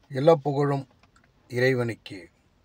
எல்லா புகழும் இறைவனுக்கு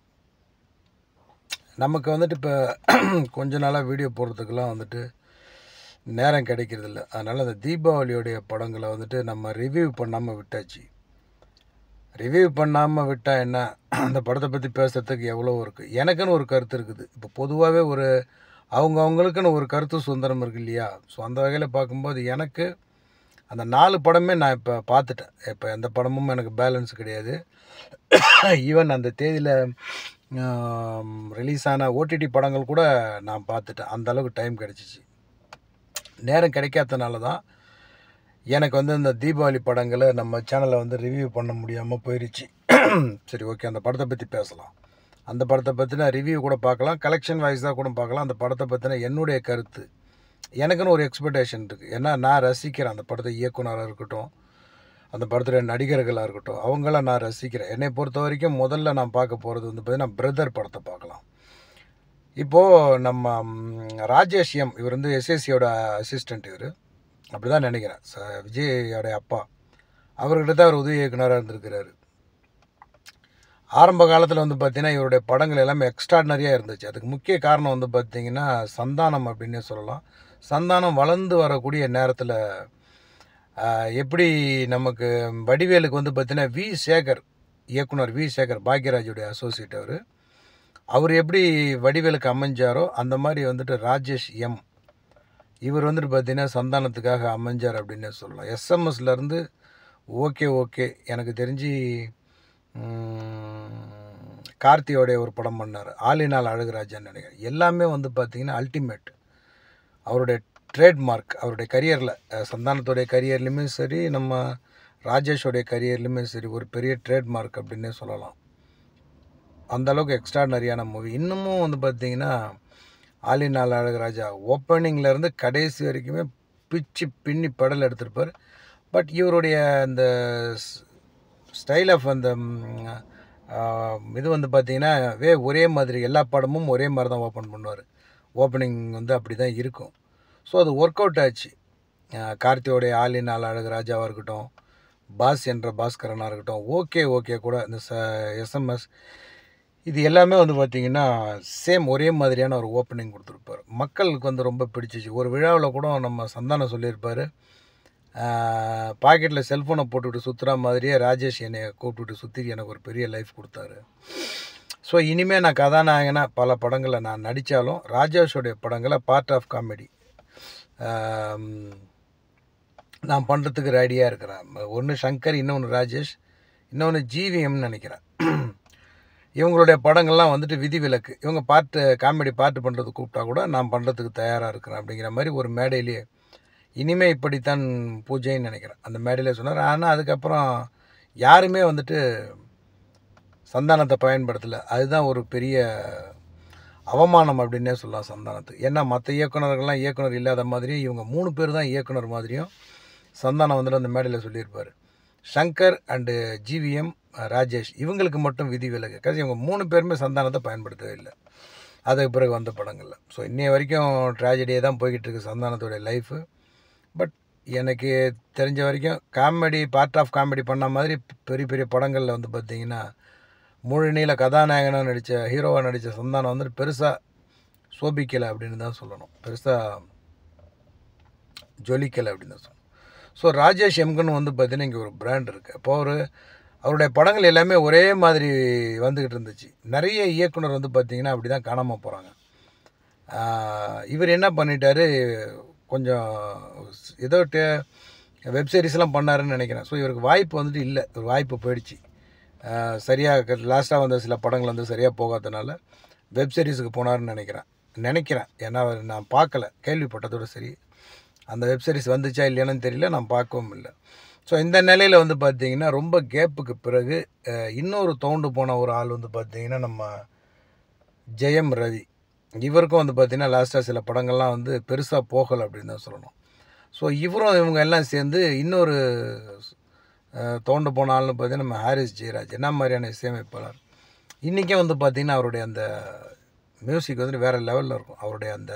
நமக்கு வந்துட்டு இப்போ கொஞ்ச நாளாக வீடியோ போடுறதுக்கெல்லாம் வந்துட்டு நேரம் கிடைக்கிறதில்ல அதனால் அந்த தீபாவளியோடைய படங்களை வந்துட்டு நம்ம ரிவ்யூ பண்ணாமல் விட்டாச்சு ரிவ்யூ பண்ணாமல் விட்டால் என்ன அந்த படத்தை பற்றி பேசுகிறதுக்கு எவ்வளோ இருக்குது எனக்குன்னு ஒரு கருத்து இருக்குது இப்போ பொதுவாகவே ஒரு அவங்க அவங்களுக்குன்னு ஒரு கருத்து சுதந்திரம் இருக்கு இல்லையா ஸோ அந்த வகையில் பார்க்கும்போது எனக்கு அந்த நாலு படமே நான் இப்போ பார்த்துட்டேன் இப்போ எந்த படமும் எனக்கு பேலன்ஸ் கிடையாது ஈவன் அந்த தேதியில் ரிலீஸ் ஆன ஓடிடி படங்கள் கூட நான் பார்த்துட்டேன் அந்த அளவுக்கு டைம் கிடச்சிச்சு நேரம் கிடைக்காதனால தான் எனக்கு வந்து இந்த தீபாவளி படங்களை நம்ம சேனலில் வந்து ரிவ்யூ பண்ண முடியாமல் போயிடுச்சு சரி ஓகே அந்த படத்தை பற்றி பேசலாம் அந்த படத்தை பற்றின ரிவ்யூ கூட பார்க்கலாம் கலெக்ஷன் வைஸாக கூட பார்க்கலாம் அந்த படத்தை பற்றின என்னுடைய கருத்து எனக்குன்னு ஒரு எக்ஸ்பெக்டேஷன் இருக்குது ஏன்னா நான் ரசிக்கிறேன் அந்த படத்தை இயக்குனராக இருக்கட்டும் அந்த படத்தில் நடிகர்களாக இருக்கட்டும் அவங்கள நான் ரசிக்கிறேன் என்னை பொறுத்த வரைக்கும் முதல்ல நான் பார்க்க போகிறது வந்து பார்த்திங்கன்னா பிரதர் படத்தை பார்க்கலாம் இப்போது நம்ம ம், ராஜேஷ் எம் இவர் வந்து எஸ்எஸ்சியோட அசிஸ்டண்ட் இவர் அப்படி தான் நினைக்கிறேன் ச விஜயோடைய அப்பா அவர்கிட்ட தான் அவர் உதவி இயக்குனராக இருந்திருக்கிறாரு ஆரம்ப காலத்தில் வந்து பார்த்தீங்கன்னா இவருடைய படங்கள் எல்லாமே எக்ஸ்ட்ராடினரியாக இருந்துச்சு அதுக்கு முக்கிய காரணம் வந்து பார்த்தீங்கன்னா சந்தானம் அப்படின்னே சொல்லலாம் சந்தானம் வளர்ந்து வரக்கூடிய நேரத்தில் எப்படி நமக்கு வடிவேலுக்கு வந்து பார்த்தீங்கன்னா வி சேகர் இயக்குனர் வி சேகர் பாக்யராஜுடைய அசோசியேட் அவர் அவர் எப்படி வடிவேலுக்கு அமைஞ்சாரோ அந்த மாதிரி வந்துட்டு ராஜேஷ் எம் இவர் வந்துட்டு பார்த்தீங்கன்னா சந்தானத்துக்காக அமைஞ்சார் அப்படின்னு சொல்லலாம் எஸ்எம்எஸ்லேருந்து ஓகே ஓகே எனக்கு தெரிஞ்சு ம், கார்த்தியோடைய ஒரு படம் பண்ணார் ஆலினால் அழகுராஜான்னு நினைக்கிறேன் எல்லாமே வந்து பார்த்தீங்கன்னா அல்டிமேட் அவருடைய ட்ரேட்மார்க் அவருடைய கரியரில் சந்தானத்துடைய கரியர்லையுமே சரி நம்ம ராஜேஷோடைய கரியர்லையுமே சரி ஒரு பெரிய ட்ரேட்மார்க் அப்படின்னே சொல்லலாம் அந்த அளவுக்கு எக்ஸ்ட்ராடனரியான மூவி இன்னமும் வந்து பார்த்தீங்கன்னா ஆலினால் அழகராஜா ஓப்பனிங்லேருந்து கடைசி வரைக்குமே பிச்சு பின்னி படல் எடுத்திருப்பார் பட் இவருடைய அந்த ஸ்டைல் ஆஃப் அந்த ம், ஆ, இது வந்து பார்த்தீங்கன்னா வே ஒரே மாதிரி எல்லா படமும் ஒரே மாதிரி தான் ஓப்பன் பண்ணுவார் ஓப்பனிங் வந்து அப்படி தான் இருக்கும் ஸோ அது ஒர்க் அவுட் ஆச்சு ஆ, கார்த்தியோடைய ஆலினால் அழகராஜாவாக இருக்கட்டும் பாஸ் என்ற பாஸ்கரனாக இருக்கட்டும் ஓகே ஓகே கூட இந்த ச எஸ்எம்எஸ் இது எல்லாமே வந்து பார்த்திங்கன்னா சேம் ஒரே மாதிரியான ஒரு ஓப்பனிங் கொடுத்துருப்பார் மக்களுக்கு வந்து ரொம்ப பிடிச்சிச்சு ஒரு விழாவில் கூட நம்ம சந்தானம் சொல்லியிருப்பார் பாக்கெட்டில் செல்ஃபோனை போட்டுக்கிட்டு சுற்றுற மாதிரியே ராஜேஷ் என்னை கூப்பிட்டுட்டு சுற்றி எனக்கு ஒரு பெரிய லைஃப் கொடுத்தாரு ஸோ இனிமேல் நான் கதாநாயகனா பல படங்களில் நான் நடித்தாலும் ராஜேஷோடைய படங்களை பார்ட் ஆஃப் காமெடி நான் பண்ணுறதுக்கு ரெடியாக இருக்கிறேன் ஒன்று சங்கர் இன்னொன்று ராஜேஷ் இன்னொன்று ஜிவிஎம்னு நினைக்கிறேன் இவங்களுடைய படங்கள்லாம் வந்துட்டு விதிவிலக்கு இவங்க பாட்டு காமெடி பாட்டு பண்ணுறது கூப்பிட்டா கூட நான் பண்ணுறதுக்கு தயாராக இருக்கிறேன் அப்படிங்கிற மாதிரி ஒரு மேடையிலேயே இனிமே இப்படித்தான் பூஜைன்னு நினைக்கிறேன் அந்த மேடையிலே சொன்னார் ஆனால் அதுக்கப்புறம் யாருமே வந்துட்டு சந்தானத்தை பயன்படுத்தலை அதுதான் ஒரு பெரிய அவமானம் அப்படின்னே சொல்லலாம் சந்தானத்துக்கு ஏன்னா மற்ற இயக்குனர்கள்லாம் இயக்குனர் இல்லாத மாதிரியும் இவங்க மூணு பேர் தான் இயக்குனர் மாதிரியும் சந்தானம் வந்துட்டு அந்த மேடையில் சொல்லியிருப்பார் சங்கர் அண்டு ஜிவிஎம் ராஜேஷ் இவங்களுக்கு மட்டும் விதி விலக்கு காசு இவங்க மூணு பேருமே சந்தானத்தை பயன்படுத்தவே இல்லை அதுக்கு பிறகு வந்த படங்களில் ஸோ இன்னைய வரைக்கும் ட்ராஜடியே தான் போய்கிட்டு இருக்கு சந்தானத்தோடைய லைஃபு பட் எனக்கு தெரிஞ்ச வரைக்கும் காமெடி பார்ட் ஆஃப் காமெடி பண்ண மாதிரி பெரிய பெரிய படங்களில் வந்து பார்த்திங்கன்னா முழு நீள கதாநாயகனாக நடித்த ஹீரோவாக நடித்த சந்தானம் வந்துட்டு பெருசாக சோபிக்கலை அப்படின்னு தான் சொல்லணும் பெருசாக ஜொலிக்கலை அப்படின்னு தான் சொல்லணும் ஸோ ராஜேஷ் எம்கன் வந்து பார்த்தீங்கன்னா இங்கே ஒரு பிராண்ட் இருக்குது அப்போ அவர் அவருடைய படங்கள் எல்லாமே ஒரே மாதிரி வந்துக்கிட்டு இருந்துச்சு நிறைய இயக்குனர் வந்து பார்த்திங்கன்னா அப்படி தான் காணாமல் போகிறாங்க இவர் என்ன பண்ணிட்டாரு கொஞ்சம் ஏதோ வெப் சீரிஸ்லாம் பண்ணாருன்னு நினைக்கிறேன் ஸோ இவருக்கு வாய்ப்பு வந்துட்டு இல்லை ஒரு வாய்ப்பு போயிடுச்சு சரியாக லாஸ்ட்டாக வந்த சில படங்கள் வந்து சரியாக போகாதனால வெப் சீரிஸுக்கு போனாருன்னு நினைக்கிறேன் நினைக்கிறேன் ஏன்னா அவர் நான் பார்க்கல கேள்விப்பட்டதோட சரி அந்த வெப் சீரிஸ் வந்துச்சா இல்லையானு தெரியல நான் பார்க்கவும் இல்லை ஸோ இந்த நிலையில் வந்து பார்த்தீங்கன்னா ரொம்ப கேப்புக்கு பிறகு அஹ், இன்னொரு தோண்டு போன ஒரு ஆள் வந்து பார்த்தீங்கன்னா நம்ம ஜெயம் ரவி இவருக்கும் வந்து பார்த்தீங்கன்னா லாஸ்ட்டாக சில படங்கள்லாம் வந்து பெருசாக போகலை அப்படின்னு தான் சொல்லணும் ஸோ இவரும் இவங்க எல்லாம் சேர்ந்து இன்னொரு அஹ், தோண்டு போன ஆள்னு பார்த்தீங்கன்னா நம்ம ஹாரிஸ் ஜெயராஜ் என்ன மாதிரியான இசையமைப்பாளர் இன்றைக்கும் வந்து பார்த்திங்கன்னா அவருடைய அந்த மியூசிக் வந்துட்டு வேறு லெவலில் இருக்கும் அவருடைய அந்த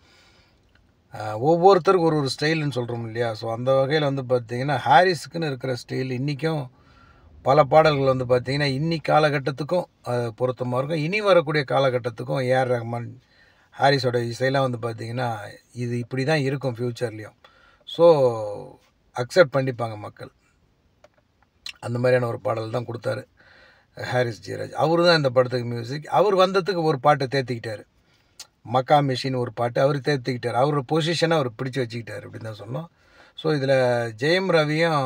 அஹ், ஒவ்வொருத்தருக்கும் ஒரு ஒரு ஸ்டைல்னு சொல்கிறோம் இல்லையா ஸோ அந்த வகையில் வந்து பார்த்தீங்கன்னா ஹாரிஸுக்குன்னு இருக்கிற ஸ்டைல் இன்றைக்கும் பல பாடல்கள் வந்து பார்த்திங்கன்னா இன்னி காலகட்டத்துக்கும் அது பொருத்தமாக இருக்கும் இனி வரக்கூடிய காலகட்டத்துக்கும் ஏஆர் ரஹ்மான் ஹாரிஸோட இசையெல்லாம் வந்து பார்த்திங்கன்னா இது இப்படி தான் இருக்கும் ஃப்யூச்சர்லேயும் ஸோ அக்செப்ட் பண்ணிப்பாங்க மக்கள் அந்த மாதிரியான ஒரு பாடல் தான் கொடுத்தாரு ஹாரிஸ் ஜெயராஜ் அவரு தான் இந்த படத்துக்கு மியூசிக் அவர் வந்ததுக்கு ஒரு பாட்டை தேர்த்திக்கிட்டார் மக்கா மிஷின் ஒரு பாட்டு அவர் தேர்த்திக்கிட்டார் அவர் பொசிஷனை அவர் பிடிச்சி வச்சுக்கிட்டார் அப்படின்னு தான் சொன்னோம் ஸோ இதில் ஜெயம் ரவியும்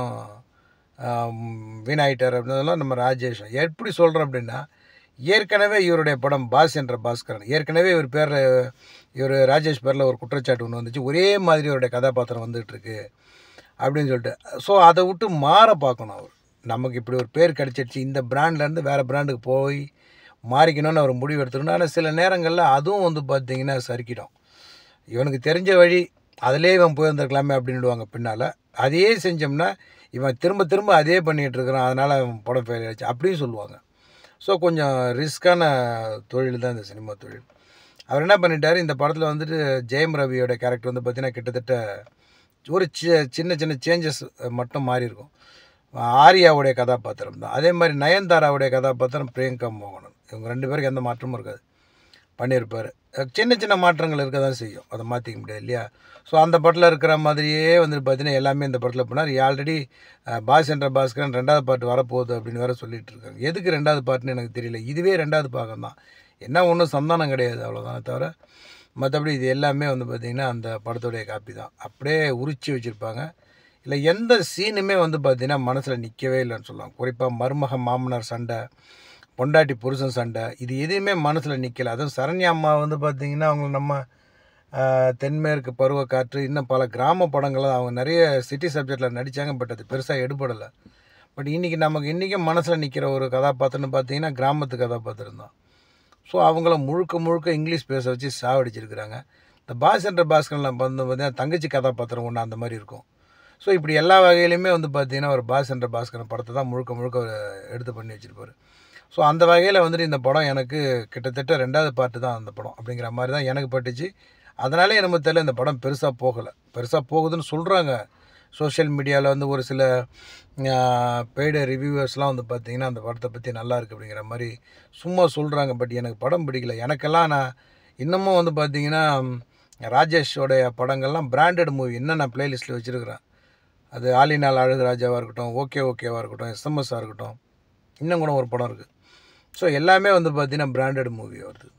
வீணாயிட்டார் அப்படின்றதெல்லாம் நம்ம ராஜேஷும் எப்படி சொல்கிறோம் அப்படின்னா ஏற்கனவே இவருடைய படம் பாஸ் என்ற பாஸ்கரன் ஏற்கனவே இவர் பேரில் இவர் ராஜேஷ் பேரில் ஒரு குற்றச்சாட்டு ஒன்று வந்துச்சு ஒரே மாதிரி இவருடைய கதாபாத்திரம் வந்துகிட்ருக்கு அப்படின்னு சொல்லிட்டு ஸோ அதை விட்டு மாற பார்க்கணும் அவர் நமக்கு இப்படி ஒரு பேர் கிடச்சிடுச்சு இந்த பிராண்ட்லேருந்து வேறு பிராண்டுக்கு போய் மாறிக்கணும்னு அவர் முடிவு எடுத்துக்கணும் ஆனால் சில நேரங்களில் அதுவும் வந்து பார்த்திங்கன்னா சறுக்கிடும் இவனுக்கு தெரிஞ்ச வழி அதிலே இவன் போயிருந்துருக்கலாமே அப்படின்னுடுவாங்க பின்னால் அதையே செஞ்சோம்னா இவன் திரும்ப திரும்ப அதே பண்ணிகிட்டு இருக்கிறான் அதனால் அவன் படம் ஃபெயில் ஆயிடுச்சு அப்படின்னு சொல்லுவாங்க ஸோ கொஞ்சம் ரிஸ்க்கான தொழில் தான் இந்த சினிமா தொழில் அவர் என்ன பண்ணிட்டார் இந்த படத்தில் வந்துட்டு ஜெயம் ரவியோட கேரக்டர் வந்து பார்த்திங்கன்னா கிட்டத்தட்ட ஒரு சி சின்ன சின்ன சேஞ்சஸ் மட்டும் மாறி இருக்கும் ஆர்யாவுடைய கதாபாத்திரம் தான் அதே மாதிரி நயன்தாராவுடைய கதாபாத்திரம் பிரியங்கா மோகனன் இவங்க ரெண்டு பேருக்கு எந்த மாற்றமும் இருக்காது பண்ணியிருப்பார் சின்ன சின்ன மாற்றங்கள் இருக்க தான் செய்யும் அதை மாற்றிக்க முடியாது இல்லையா ஸோ அந்த படத்தில் இருக்கிற மாதிரியே வந்துட்டு பார்த்தீங்கன்னா எல்லாமே இந்த படத்தில் பண்ணார் ஆல்ரெடி பாஸ் என்ற பாஸ்கரன் ரெண்டாவது பாட்டு வரப்போகுது அப்படின்னு வேற சொல்லிட்டு இருக்காங்க எதுக்கு ரெண்டாவது பாட்டுன்னு எனக்கு தெரியல இதுவே ரெண்டாவது பாகம் தான் என்ன ஒன்றும் சந்தானம் கிடையாது அவ்வளோதானே தவிர மற்றபடி இது எல்லாமே வந்து பார்த்திங்கன்னா அந்த படத்துடைய காப்பி தான் அப்படியே உரிச்சு வச்சுருப்பாங்க இல்லை எந்த சீனுமே வந்து பார்த்திங்கன்னா மனசில் நிற்கவே இல்லைன்னு சொல்லலாம் குறிப்பாக மருமக மாமனார் சண்டை பொண்டாட்டி புருஷன் சண்டை இது எதுவுமே மனசில் நிற்கலை அதுவும் சரண்யா அம்மா வந்து பார்த்திங்கன்னா அவங்க நம்ம தென்மேற்கு பருவக்காற்று இன்னும் பல கிராம படங்கள் அவங்க நிறைய சிட்டி சப்ஜெக்டில் நடித்தாங்க பட் அது பெருசாக எடுபடலை பட் இன்றைக்கி நமக்கு இன்றைக்கும் மனசில் நிற்கிற ஒரு கதாபாத்திரம்னு பார்த்தீங்கன்னா கிராமத்து கதாபாத்திரம் தான் ஸோ அவங்கள முழுக்க முழுக்க இங்கிலீஷ் பேச வச்சு சாவடிச்சிருக்கிறாங்க இந்த பாஸ் என்ற பாஸ்கரில் வந்து பார்த்தீங்கன்னா தங்கச்சி கதாபாத்திரம் ஒன்று அந்த மாதிரி இருக்கும் ஸோ இப்படி எல்லா வகையிலையுமே வந்து பார்த்தீங்கன்னா ஒரு பாஸ் என்ற பாஸ்கரன் படத்தை தான் முழுக்க முழுக்க எடுத்து பண்ணி வச்சுருப்பார் ஸோ அந்த வகையில் வந்துட்டு இந்த படம் எனக்கு கிட்டத்தட்ட ரெண்டாவது பாட்டு தான் அந்த படம் அப்படிங்கிற மாதிரி தான் எனக்கு பட்டுச்சு அதனாலே நம்ம தெரியல இந்த படம் பெருசாக போகலை பெருசாக போகுதுன்னு சொல்கிறாங்க சோஷியல் மீடியாவில் வந்து ஒரு சில பெய்டு ரிவ்யூவர்ஸ்லாம் வந்து பார்த்திங்கன்னா அந்த படத்தை பற்றி நல்லா இருக்குது அப்படிங்கிற மாதிரி சும்மா சொல்கிறாங்க பட் எனக்கு படம் பிடிக்கல எனக்கெல்லாம் நான் இன்னமும் வந்து பார்த்திங்கன்னா ராஜேஷோடைய படங்கள்லாம் பிராண்டட் மூவி இன்னும் நான் ப்ளேலிஸ்ட்டில் வச்சுருக்கிறேன் அது ஆலினால் அழகு ராஜாவாக இருக்கட்டும் ஓகே ஓகேவாக இருக்கட்டும் எஸ்எம்எஸ்ஸாக இருக்கட்டும் இன்னும் கூட ஒரு படம் இருக்குது ஸோ எல்லாமே வந்து பார்த்திங்கன்னா பிராண்டட் மூவி வருது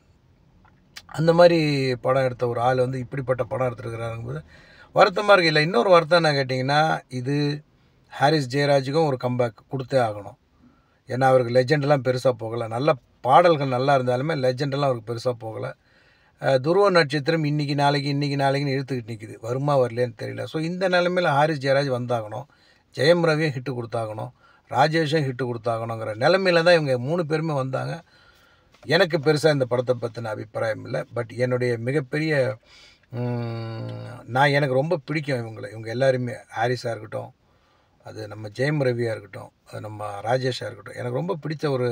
அந்த மாதிரி படம் எடுத்த ஒரு ஆள் வந்து இப்படிப்பட்ட படம் எடுத்துருக்கிறாருங்கும்போது வருத்தமாக இருக்குது இல்லை இன்னொரு வருத்தம் என்ன கேட்டிங்கன்னா இது ஹாரிஸ் ஜெயராஜுக்கும் ஒரு கம்பேக் கொடுத்தே ஆகணும் ஏன்னா அவருக்கு லெஜெண்டெல்லாம் பெருசாக போகலை நல்ல பாடல்கள் நல்லா இருந்தாலுமே லெஜெண்டெல்லாம் அவருக்கு பெருசாக போகலை துருவ நட்சத்திரம் இன்றைக்கி நாளைக்கு இன்றைக்கி நாளைக்குன்னு இழுத்துக்கிட்டு நிற்குது வருமா வரலையான்னு தெரியல ஸோ இந்த நிலைமையில் ஹாரிஸ் ஜெயராஜ் வந்தாகணும் ஜெயம் ரவியும் ஹிட்டு கொடுத்தாகணும் ராஜேஷும் ஹிட்டு கொடுத்தாகணுங்கிற நிலமையில தான் இவங்க மூணு பேருமே வந்தாங்க எனக்கு பெருசாக இந்த படத்தை பற்றின அபிப்பிராயம் இல்லை பட் என்னுடைய மிகப்பெரிய நான் எனக்கு ரொம்ப பிடிக்கும் இவங்களை இவங்க எல்லாருமே ஹாரிஸாக இருக்கட்டும் அது நம்ம ஜெயம் ரவியாக இருக்கட்டும் அது நம்ம ராஜேஷாக இருக்கட்டும் எனக்கு ரொம்ப பிடிச்ச ஒரு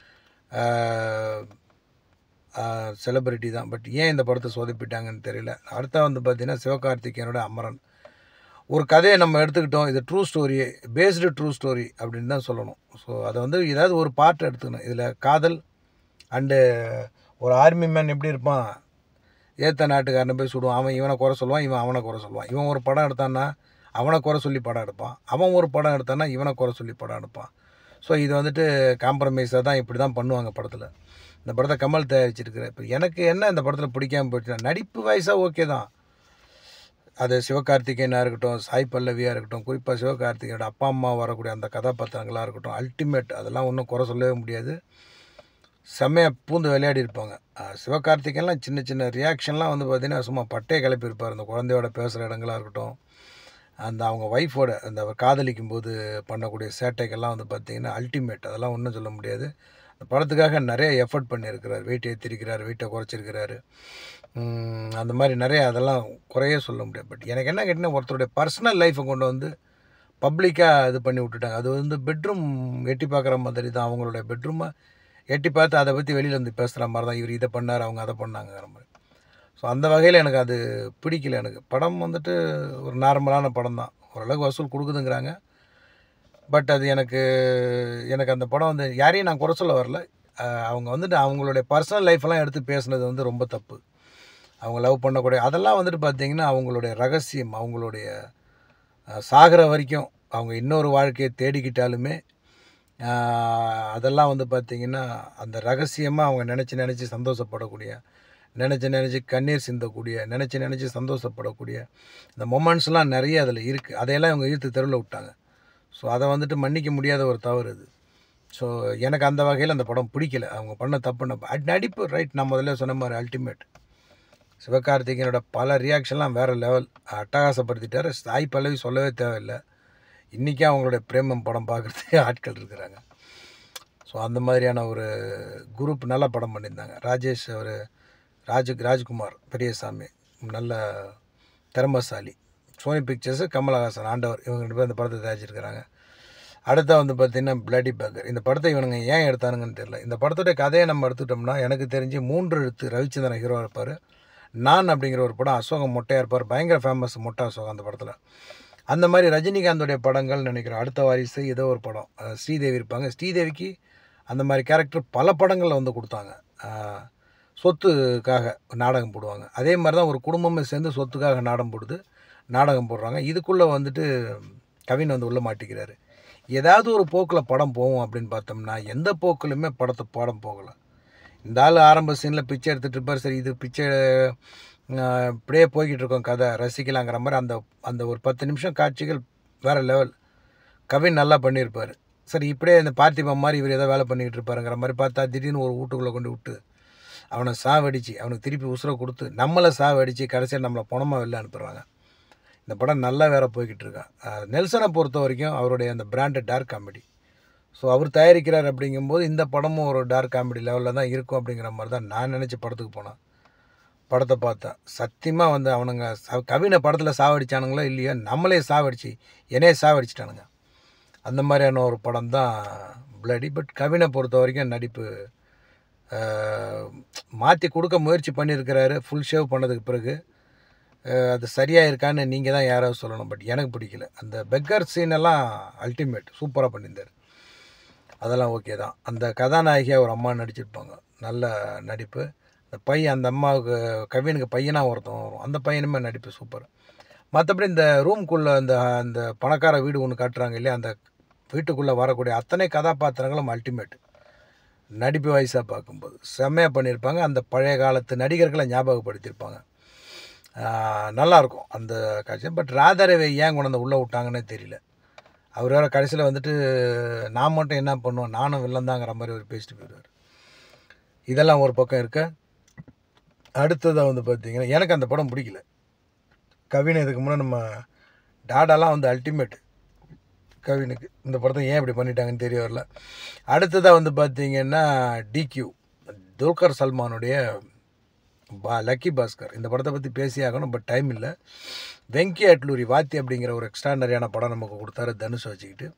செலிப்ரிட்டி தான் பட் ஏன் இந்த படத்தை சொதப்பிட்டாங்கன்னு தெரியல அடுத்த வந்து பார்த்திங்கன்னா சிவகார்த்திகேயனோட அமரன் ஒரு கதையை நம்ம எடுத்துக்கிட்டோம் இது true story based true story அப்படின்னு தான் சொல்லணும் ஸோ அதை வந்து ஏதாவது ஒரு பார்ட் எடுத்துக்கணும் இதில் காதல் அண்டு ஒரு ஆர்மி மேன் எப்படி இருப்பான் ஏத்த நாட்டுக்காரனை போய் சுடுவான் அவன் இவனை குறை சொல்லுவான் இவன் அவனை குறை சொல்லுவான் இவன் ஒரு படம் எடுத்தான்னா அவனை குறை சொல்லி படம் எடுப்பான் அவன் ஒரு படம் எடுத்தான்னா இவனை குறை சொல்லி படம் எடுப்பான் ஸோ இது வந்துட்டு காம்ப்ரமைஸாக தான் இப்படி தான் பண்ணுவாங்க படத்தில் இந்த படத்தை கமல் தயாரிச்சிருக்கிற இப்போ எனக்கு என்ன இந்த படத்தில் பிடிக்காம போயிடுச்சுன்னா நடிப்பு வயசாக ஓகே தான் அது சிவகார்த்திகேயனாக இருக்கட்டும் சாய் பல்லவியாக இருக்கட்டும் குறிப்பாக சிவகார்த்திகேயோட அப்பா அம்மா வரக்கூடிய அந்த கதாபாத்திரங்களாக இருக்கட்டும் அல்டிமேட் அதெல்லாம் ஒன்றும் குறை சொல்லவே முடியாது செம்மையாக பூந்து விளையாடி இருப்பாங்க சிவகார்த்திகேயன்லாம் சின்ன சின்ன ரியாக்ஷன்லாம் வந்து பார்த்திங்கன்னா சும்மா பட்டையை கிளப்பியிருப்பார் அந்த குழந்தையோட பேசுகிற இடங்களாக இருக்கட்டும் அந்த அவங்க ஒய்ஃபோட அந்த அவர் காதலிக்கும் போது பண்ணக்கூடிய சேட்டைகள்லாம் வந்து பார்த்திங்கன்னா அல்டிமேட் அதெல்லாம் ஒன்றும் சொல்ல முடியாது அந்த படத்துக்காக நிறைய எஃபர்ட் பண்ணியிருக்கிறார் வெயிட் ஏற்றிருக்கிறார் வெயிட்டை குறைச்சிருக்கிறாரு அந்த மாதிரி நிறைய அதெல்லாம் குறையே சொல்ல முடியாது பட் எனக்கு என்ன கேட்டிங்கன்னா ஒருத்தருடைய பர்சனல் லைஃப்பை கொண்டு வந்து பப்ளிக்காக இது பண்ணி விட்டுட்டாங்க அது வந்து பெட்ரூம் எட்டி பார்க்குற மாதிரி தான் அவங்களுடைய பெட்ரூமை எட்டி பார்த்து அதை பற்றி வெளியில் வந்து பேசுகிற மாதிரி தான் இவர் இதை பண்ணார் அவங்க அதை பண்ணாங்கிற மாதிரி ஸோ அந்த வகையில் எனக்கு அது பிடிக்கல எனக்கு படம் வந்துட்டு ஒரு நார்மலான படம் தான் ஓரளவுக்கு வசூல் கொடுக்குதுங்கிறாங்க பட் அது எனக்கு எனக்கு அந்த படம் வந்து யாரையும் நான் குறை சொல்ல வரல அஹ் அவங்க வந்துட்டு அவங்களுடைய பர்சனல் லைஃப்லாம் எடுத்து பேசுனது வந்து ரொம்ப தப்பு அவங்க லவ் பண்ணக்கூடிய அதெல்லாம் வந்துட்டு பார்த்தீங்கன்னா அவங்களுடைய ரகசியம் அவங்களுடைய அஹ், சாகிற வரைக்கும் அவங்க இன்னொரு வாழ்க்கையை தேடிக்கிட்டாலுமே ஆஹ், அதெல்லாம் வந்து பார்த்திங்கன்னா அந்த ரகசியமாக அவங்க நினச்சி நினச்சி சந்தோஷப்படக்கூடிய நினச்சி நினச்சி கண்ணீர் சிந்தக்கூடிய நினச்சி நினச்சி சந்தோஷப்படக்கூடிய இந்த மொமெண்ட்ஸ்லாம் நிறைய அதில் இருக்குது அதையெல்லாம் இவங்க ஈர்த்து தெருவில் விட்டாங்க ஸோ அதை வந்துட்டு மன்னிக்க முடியாத ஒரு தவறு இது ஸோ எனக்கு அந்த வகையில் அந்த படம் பிடிக்கல அவங்க பண்ண தப்புன்னு அட் நடிப்பு ரைட் நான் முதல்ல சொன்ன மாதிரி அல்டிமேட் சிவகார்த்திகேயனோட பல ரியாக்ஷன்லாம் வேறு லெவல் அட்டகாசப்படுத்திட்டாரு சாய் பல்லவி சொல்லவே தேவையில்லை இன்றைக்கும் அவங்களுடைய பிரேமம் படம் பார்க்குறதுக்கு ஆட்கள் இருக்கிறாங்க ஸோ அந்த மாதிரியான ஒரு குரூப் நல்ல படம் பண்ணியிருந்தாங்க ராஜேஷ் அவர் ராஜ் ராஜ்குமார் பெரியசாமி நல்ல திறமசாலி சோனி பிக்சர்ஸு கமலஹாசன் ஆண்டவர் இவங்க ரெண்டு பேரும் இந்த படத்தை தயாரிச்சிருக்கிறாங்க அடுத்தா வந்து பார்த்திங்கன்னா பிளடி பேக்கர் இந்த படத்தை இவனுங்க ஏன் எடுத்தானுங்கன்னு தெரியல இந்த படத்தோட கதையை நம்ம எடுத்துட்டோம்னா எனக்கு தெரிஞ்சு மூன்று எழுத்து ரவிச்சந்திரன் ஹீரோ இருப்பார் நான் அப்படிங்கிற ஒரு படம் அசோகம் மொட்டையாக இருப்பார் பயங்கர ஃபேமஸ் மொட்டை அசோகம் அந்த படத்தில் அந்த மாதிரி ரஜினிகாந்தோடைய படங்கள் நினைக்கிறேன் அடுத்த வாரிசு ஏதோ ஒரு படம் அஹ் ஸ்ரீதேவி இருப்பாங்க ஸ்ரீதேவிக்கு அந்த மாதிரி கேரக்டர் பல படங்களில் வந்து கொடுத்தாங்க அஹ் சொத்துக்காக நாடகம் போடுவாங்க அதே மாதிரி தான் ஒரு குடும்பமே சேர்ந்து சொத்துக்காக நாடகம் போடுது நாடகம் போடுறாங்க இதுக்குள்ளே வந்துட்டு கவின் வந்து உள்ளே மாட்டிக்கிறாரு ஏதாவது ஒரு போக்கில் படம் போகும் அப்படின்னு பார்த்தோம்னா எந்த போக்கிலுமே படத்தை படம் போகலை இந்த ஆள் ஆரம்ப சீனில் பிச்சை எடுத்துகிட்டு இருப்பார் சரி இது பிச்சை அஹ், இப்படியே போய்கிட்டு இருக்கோம் கதை ரசிக்கலாங்கிற மாதிரி அந்த அந்த ஒரு பத்து நிமிஷம் காட்சிகள் வேறு லெவல் கவின் நல்லா பண்ணியிருப்பார் சரி இப்படியே இந்த பார்த்திபன் மாதிரி இவர் ஏதோ வேலை பண்ணிக்கிட்டு இருப்பாருங்கிற மாதிரி பார்த்தா திடீர்னு ஒரு வீட்டுக்குள்ளே கொண்டு விட்டு அவனை சாவடிச்சு அவனுக்கு திருப்பி உசுரை கொடுத்து நம்மளை சாவடிச்சு கடைசியாக நம்மளை பணமாக வெளில அனுப்புகிறாங்க இந்த படம் நல்லா வேற போய்கிட்டு இருக்கான் அஹ் நெல்சனை பொறுத்த வரைக்கும் அவருடைய அந்த பிராண்டு டார்க் காமெடி ஸோ அவர் தயாரிக்கிறார் அப்படிங்கும்போது இந்த படமும் ஒரு டார்க் காமெடி லெவலில் தான் இருக்கும் அப்படிங்கிற மாதிரி தான் நான் நினச்சி படத்துக்கு போனேன் படத்தை பார்த்தேன் சத்தியமாக வந்து அவனுங்க ச- கவினை படத்தில் சாவடிச்சானுங்களோ இல்லையோ நம்மளே சாவடிச்சு என்னையே சாவடிச்சிட்டானுங்க அந்த மாதிரியான ஒரு படம் தான் பிளடி பட் கவினை பொறுத்த வரைக்கும் நடிப்பு மாற்றி கொடுக்க முயற்சி பண்ணியிருக்கிறாரு ஃபுல் ஷேவ் பண்ணதுக்கு பிறகு அஹ், அது சரியாக இருக்கான்னு நீங்கள் தான் யாராவது சொல்லணும் பட் எனக்கு பிடிக்கல அந்த பெக்கர் சீன் எல்லாம் அல்டிமேட் சூப்பராக பண்ணியிருந்தார் அதெல்லாம் ஓகே தான் அந்த கதாநாயகியாக ஒரு அம்மா நடிச்சிருப்பாங்க நல்ல நடிப்பு அந்த பையன் அந்த அம்மாவுக்கு கவினுக்கு பையனாக ஒருத்தன் வரும் அந்த பையனுமே நடிப்பு சூப்பர் மற்றபடி இந்த ரூம்குள்ளே அந்த அந்த பணக்கார வீடு ஒன்று காட்டுறாங்க இல்லையா அந்த வீட்டுக்குள்ளே வரக்கூடிய அத்தனை கதாபாத்திரங்களும் அல்டிமேட் நடிப்பு வயசாக பார்க்கும்போது செம்மையாக பண்ணியிருப்பாங்க அந்த பழைய காலத்து நடிகர்களை ஞாபகப்படுத்தியிருப்பாங்க ஆஹ் நல்லா இருக்கும் அந்த காட்சி பட் ராதாரவை ஏன் கொண்டு வந்து உள்ளே விட்டாங்கன்னே தெரியல அவர் வேறு கடைசியில் வந்துட்டு நான் மட்டும் என்ன பண்ணுவேன் நானும் வில்லந்தாங்கிற மாதிரி ஒரு பேசிட்டு போயிடுவார் இதெல்லாம் ஒரு பக்கம் இருக்க அடுத்ததாக வந்து பார்த்தீங்கன்னா எனக்கு அந்த படம் பிடிக்கல கவின் இதுக்கு முன்னே நம்ம டாடாலாம் வந்து அல்டிமேட் கவினுக்கு இந்த படத்தை ஏன் இப்படி பண்ணிட்டாங்கன்னு தெரிய வரல அடுத்ததாக வந்து பார்த்தீங்கன்னா டிக்யூ துல்கர் சல்மானுடைய பா லக்கி பாஸ்கர் இந்த படத்தை பற்றி பேசி ஆகணும் பட் டைம் இல்லை வெங்கி அட்லூரி வாத்தி அப்படிங்கிற ஒரு எக்ஸ்ட்ரானரியான படம் நமக்கு கொடுத்தாரு தனுஷ் வச்சுக்கிட்டு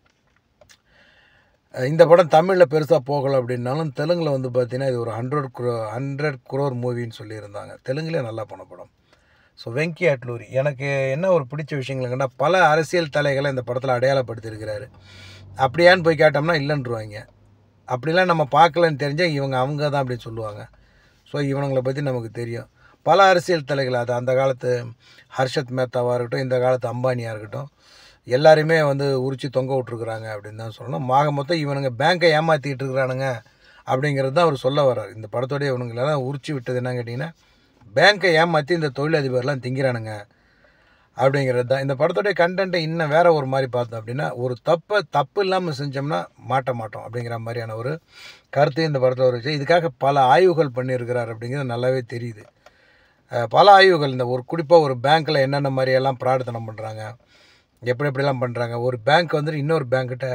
அஹ் இந்த படம் தமிழில் பெருசாக போகலை அப்படின்னாலும் தெலுங்கில் வந்து பார்த்தீங்கன்னா இது ஒரு ஹண்ட்ரட் குரோ ஹண்ட்ரட் குரோர் மூவின்னு சொல்லியிருந்தாங்க தெலுங்குலேயே நல்லா பண்ண படம் ஸோ வெங்கி அட்லூரி எனக்கு என்ன ஒரு பிடிச்ச விஷயங்கள்னா பல அரசியல் தலைகளை இந்த படத்தில் அடையாளப்படுத்தியிருக்கிறாரு அப்படியான்னு போய் கேட்டோம்னா இல்லைன்றுவாங்க அப்படிலாம் நம்ம பார்க்கலன்னு தெரிஞ்சால் இவங்க அவங்க தான் அப்படின்னு சொல்லுவாங்க ஸோ இவனுங்களை பற்றி நமக்கு தெரியும் பல அரசியல் தலைகள் அது அந்த காலத்து ஹர்ஷத் மேத்தாவாக இருக்கட்டும் இந்த காலத்து அம்பானியாக இருக்கட்டும் எல்லாருமே வந்து உரிச்சு தொங்க விட்ருக்குறாங்க அப்படின்னு தான் சொல்லணும் மாக மொத்தம் இவனுங்க பேங்க்கை ஏமாற்றிட்டு இருக்கிறானுங்க அப்படிங்கிறது தான் அவர் சொல்ல வர்றார் இந்த படத்தோடைய இவனுங்களெல்லாம் உரிச்சு விட்டது என்னன்னு கேட்டிங்கன்னா பேங்க்கை ஏமாற்றி இந்த தொழிலதிபர்லாம் திங்கிறானுங்க அப்படிங்கிறது தான் இந்த படத்தோடைய கண்டென்ட்டை இன்னும் வேற ஒரு மாதிரி பார்த்தோம் அப்படின்னா ஒரு தப்பை தப்பு இல்லாமல் செஞ்சோம்னா மாட்ட மாட்டோம் அப்படிங்கிற மாதிரியான ஒரு கருத்து இந்த படத்தில் வச்சு இதுக்காக பல ஆய்வுகள் பண்ணியிருக்கிறார் அப்படிங்கிறது நல்லாவே தெரியுது அஹ் பல ஆய்வுகள் இந்த ஒரு குறிப்பாக ஒரு பேங்க்கில் என்னென்ன மாதிரியெல்லாம் பிரார்த்தனம் பண்ணுறாங்க எப்படி எப்படிலாம் பண்ணுறாங்க ஒரு பேங்க் வந்துட்டு இன்னொரு பேங்க்கிட்ட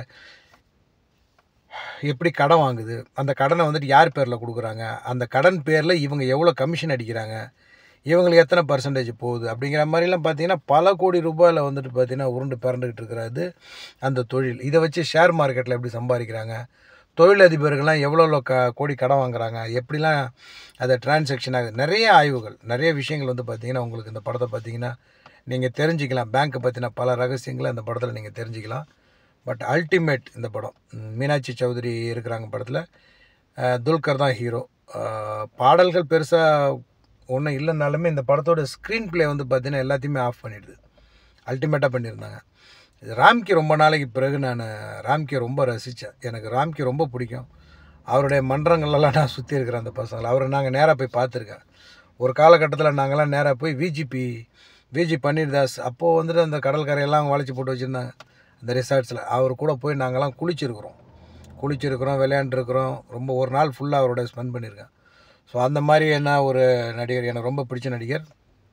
எப்படி கடன் வாங்குது அந்த கடனை வந்துட்டு யார் பேரில் கொடுக்குறாங்க அந்த கடன் பேரில் இவங்க எவ்வளோ கமிஷன் அடிக்கிறாங்க இவங்களுக்கு எத்தனை பர்சன்டேஜ் போகுது அப்படிங்கிற மாதிரிலாம் பார்த்தீங்கன்னா பல கோடி ரூபாயில் வந்துட்டு பார்த்தீங்கன்னா உருண்டு பிறண்டுக்கிட்டு இருக்கிறது அந்த தொழில் இதை வச்சு ஷேர் மார்க்கெட்டில் எப்படி சம்பாதிக்கிறாங்க தொழிலதிபர்கள்லாம் எவ்வளோ க கோடி கடன் வாங்குறாங்க எப்படிலாம் அதை டிரான்சாக்ஷன் ஆகுது நிறைய ஆய்வுகள் நிறைய விஷயங்கள் வந்து பார்த்தீங்கன்னா உங்களுக்கு இந்த படத்தை பார்த்தீங்கன்னா நீங்கள் தெரிஞ்சுக்கலாம் பேங்க்கை பற்றின பல ரகசியங்களை அந்த படத்தில் நீங்கள் தெரிஞ்சுக்கலாம் பட் அல்டிமேட் இந்த படம் ம், மீனாட்சி சௌத்ரி இருக்கிறாங்க படத்தில் துல்கர் தான் ஹீரோ பாடல்கள் பெருசாக ஒன்றும் இல்லைனாலுமே இந்த படத்தோட ஸ்க்ரீன் ப்ளே வந்து பார்த்தீங்கன்னா எல்லாத்தையுமே ஆஃப் பண்ணிடுது அல்டிமேட்டாக பண்ணியிருந்தாங்க இது ராம்கி ரொம்ப நாளைக்கு பிறகு நான் ராம்கியை ரொம்ப ரசித்தேன் எனக்கு ராம்கி ரொம்ப பிடிக்கும் அவருடைய மன்றங்கள்லாம் நான் சுற்றி இருக்கிறேன் அந்த பசங்களை அவரை நாங்கள் நேராக போய் பார்த்துருக்கேன் ஒரு காலகட்டத்தில் நாங்கள்லாம் நேராக போய் விஜிபி விஜி பன்னீர்தாஸ் அப்போது வந்துட்டு அந்த கடல் கரையெல்லாம் வளைச்சி போட்டு வச்சுருந்தாங்க அந்த ரிசார்ட்ஸில் அவர் கூட போய் நாங்கள்லாம் குளிச்சிருக்கிறோம் குளிச்சிருக்கிறோம் விளையாண்டுருக்குறோம் ரொம்ப ஒரு நாள் ஃபுல்லாக அவரோட ஸ்பெண்ட் பண்ணியிருக்கேன் ஸோ அந்த மாதிரி என்ன ஒரு நடிகர் எனக்கு ரொம்ப பிடிச்ச நடிகர்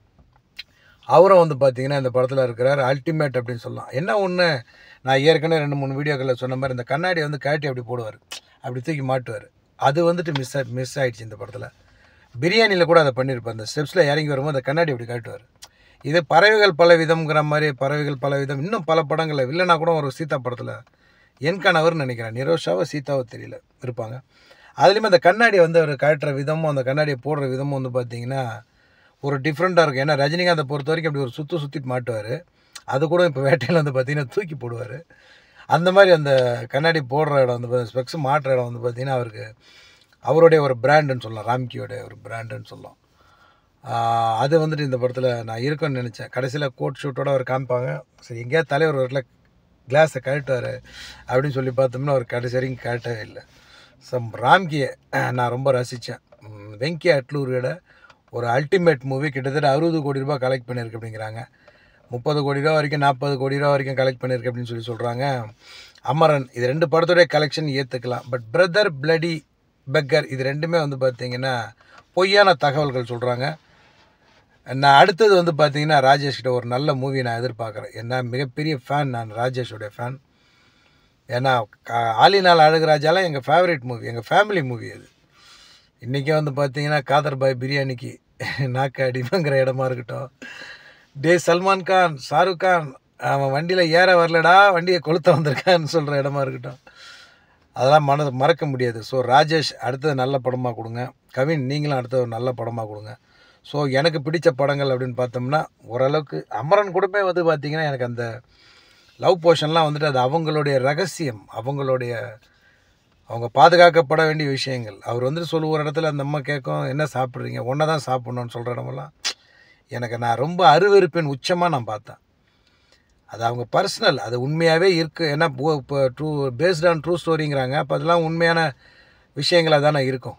அவரும் வந்து பார்த்தீங்கன்னா இந்த படத்தில் இருக்கிறார் அல்டிமேட் அப்படின்னு சொல்லலாம் என்ன ஒன்று நான் ஏற்கனவே ரெண்டு மூணு வீடியோக்களில் சொன்ன மாதிரி இந்த கண்ணாடி வந்து காட்டி அப்படி போடுவார் அப்படி தூக்கி மாட்டுவார் அது வந்துட்டு மிஸ் மிஸ் ஆயிடுச்சு இந்த படத்தில் பிரியாணியில் கூட அதை பண்ணியிருப்பார் அந்த ஸ்டெப்ஸில் இறங்கி வரும்போது அந்த கண்ணாடி அப்படி காட்டுவார் இது பறவைகள் பல விதம்ங்கிற மாதிரி பறவைகள் பல விதம் இன்னும் பல படங்களில் வில்லனா கூட ஒரு சீதா படத்தில் என் கணவர்னு நினைக்கிறேன் நிரோஷாவோ சீதாவோ தெரியல இருப்பாங்க அதுலேயுமே அந்த கண்ணாடியை வந்து அவர் காட்டுற விதமும் அந்த கண்ணாடியை போடுற விதமும் வந்து பார்த்தீங்கன்னா ஒரு டிஃப்ரெண்ட்டாக இருக்கும் ஏன்னா ரஜினிகாந்தை பொறுத்த வரைக்கும் அப்படி ஒரு சுற்றி சுற்றி மாட்டுவார் அது கூட இப்போ வேட்டையில் வந்து பார்த்தீங்கன்னா தூக்கி போடுவார் அந்த மாதிரி அந்த கண்ணாடி போடுற இடம் வந்து ஸ்பெக்ஸ் மாட்டுற இடம் வந்து பார்த்தீங்கன்னா அவருக்கு அவருடைய ஒரு பிராண்டுன்னு சொல்லலாம் ராம்கியோடைய ஒரு பிராண்டுன்னு சொல்லலாம் ஆஹ் அது வந்துட்டு இந்த படத்தில் நான் இருக்குன்னு நினச்சேன் கடைசியில் கோட் ஷூட்டோட அவர் காமிப்பாங்க சரி எங்கேயாவது தலைவர் ஒரு இடத்துல கிளாஸை கழட்டுவார் அப்படின்னு சொல்லி பார்த்தோம்னா அவர் கடைசி வரைக்கும் கழட்டவே இல்லை சம் ராம்கியை நான் ரொம்ப ரசித்தேன் வெங்கி அட்லூரியோட ஒரு அல்டிமேட் மூவி கிட்டத்தட்ட அறுபது கோடி ரூபாய் கலெக்ட் பண்ணியிருக்கு அப்படிங்கிறாங்க முப்பது கோடி ரூபா வரைக்கும் நாற்பது கோடி ரூபா வரைக்கும் கலெக்ட் பண்ணியிருக்கு அப்படின்னு சொல்லி சொல்கிறாங்க அமரன் இது ரெண்டு படத்தோடைய கலெக்ஷன் ஏற்றுக்கலாம் பட் பிரதர் பிளடி பெக்கர் இது ரெண்டுமே வந்து பார்த்தீங்கன்னா பொய்யான தகவல்கள் சொல்கிறாங்க நான் அடுத்தது வந்து பார்த்தீங்கன்னா ராஜேஷ் கிட்ட ஒரு நல்ல மூவி நான் எதிர்பார்க்குறேன் ஏன்னா மிகப்பெரிய ஃபேன் நான் ராஜேஷோடைய ஃபேன் ஏன்னா கா- ஆலினால் அழகுராஜாலாம் எங்கள் ஃபேவரட் மூவி எங்கள் ஃபேமிலி மூவி அது இன்றைக்கி வந்து பார்த்தீங்கன்னா காதர் பாய் பிரியாணிக்கு நாக்கு அடிமைங்கிற இடமா இருக்கட்டும் டே சல்மான் கான் ஷாருக் கான் அவன் வண்டியில் ஏற வரலடா வண்டியை கொளுத்த வந்திருக்கான்னு சொல்கிற இடமா இருக்கட்டும் அதெல்லாம் மனது மறக்க முடியாது ஸோ ராஜேஷ் அடுத்தது நல்ல படமாக கொடுங்க கவின் நீங்களும் அடுத்தது ஒரு நல்ல படமாக கொடுங்க ஸோ எனக்கு பிடிச்ச படங்கள் அப்படின்னு பார்த்தோம்னா ஓரளவுக்கு அமரன் கூடமே வந்து பார்த்தீங்கன்னா எனக்கு அந்த லவ் போர்ஷன்லாம் வந்துட்டு அது அவங்களுடைய ரகசியம் அவங்களுடைய அவங்க பாதுகாக்கப்பட வேண்டிய விஷயங்கள் அவர் வந்துட்டு சொல்லுவோம் ஒரு இடத்துல அந்த அம்மா கேட்கும் என்ன சாப்பிட்றீங்க ஒன்றை தான் சாப்பிட்ணுன்னு சொல்கிற இடமெல்லாம் எனக்கு நான் ரொம்ப அருவருப்பின் உச்சமாக நான் பார்த்தேன் அது அவங்க பர்சனல் அது உண்மையாகவே இருக்குது ஏன்னா இப்போ ட்ரூ பேஸ்ட் ஆன் ட்ரூ ஸ்டோரிங்கிறாங்க அப்போ அதெல்லாம் உண்மையான விஷயங்களாக தானே இருக்கும்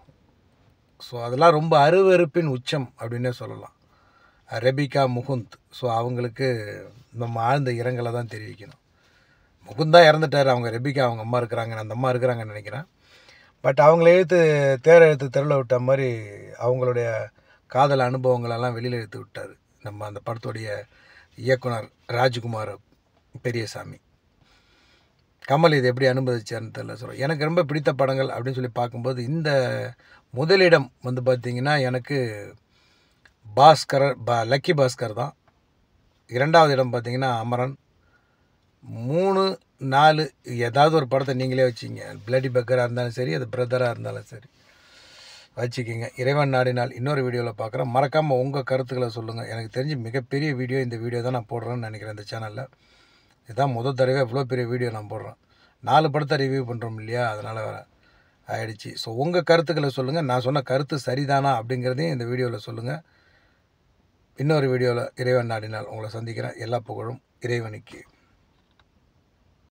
ஸோ அதெல்லாம் ரொம்ப அருவருப்பின் உச்சம் அப்படின்னே சொல்லலாம் ரெபிகா முகுந்த் ஸோ அவங்களுக்கு நம்ம ஆழ்ந்த இரங்கலை தான் தெரிவிக்கணும் முகுந்தா இறந்துட்டார் அவங்க ரெபிகா அவங்க அம்மா இருக்கிறாங்க அந்த அம்மா இருக்கிறாங்கன்னு நினைக்கிறேன் பட் அவங்கள எழுத்து தேர எழுத்து தெருவில் விட்ட மாதிரி அவங்களுடைய காதல் அனுபவங்களெல்லாம் வெளியில் எடுத்து விட்டார் நம்ம அந்த படத்துடைய இயக்குனர் ராஜ்குமார் பெரியசாமி கமல் இது எப்படி அனுமதிச்சார்னு தெரியல சொல்கிறேன் எனக்கு ரொம்ப பிடித்த படங்கள் அப்படின்னு சொல்லி பார்க்கும்போது இந்த முதலிடம் வந்து பார்த்திங்கன்னா எனக்கு பாஸ்கர் பா லக்கி பாஸ்கர் தான் இரண்டாவது இடம் பார்த்தீங்கன்னா அமரன் மூணு நாலு ஏதாவது ஒரு படத்தை நீங்களே வச்சிங்க பிளடி பக்கராக இருந்தாலும் சரி அது பிரதராக இருந்தாலும் சரி வச்சுக்கிங்க இறைவன் நாடினால் இன்னொரு வீடியோவில் பார்க்குறேன் மறக்காமல் உங்கள் கருத்துக்களை சொல்லுங்கள் எனக்கு தெரிஞ்சு மிகப்பெரிய வீடியோ இந்த வீடியோ தான் நான் போடுறேன்னு நினைக்கிறேன் இந்த சேனலில் இதுதான் முதல் தடவை இவ்வளோ பெரிய வீடியோ நான் போடுறேன் நாலு படத்தை ரிவ்யூ பண்ணுறோம் இல்லையா அதனால் ஆயிடுச்சு ஸோ உங்கள் கருத்துக்களை சொல்லுங்கள் நான் சொன்ன கருத்து சரிதானா அப்படிங்கிறதையும் இந்த வீடியோவில் சொல்லுங்கள் இன்னொரு வீடியோவில் இறைவன் நாடினால் உங்களை சந்திக்கிறேன் எல்லா புகழும் இறைவனுக்கு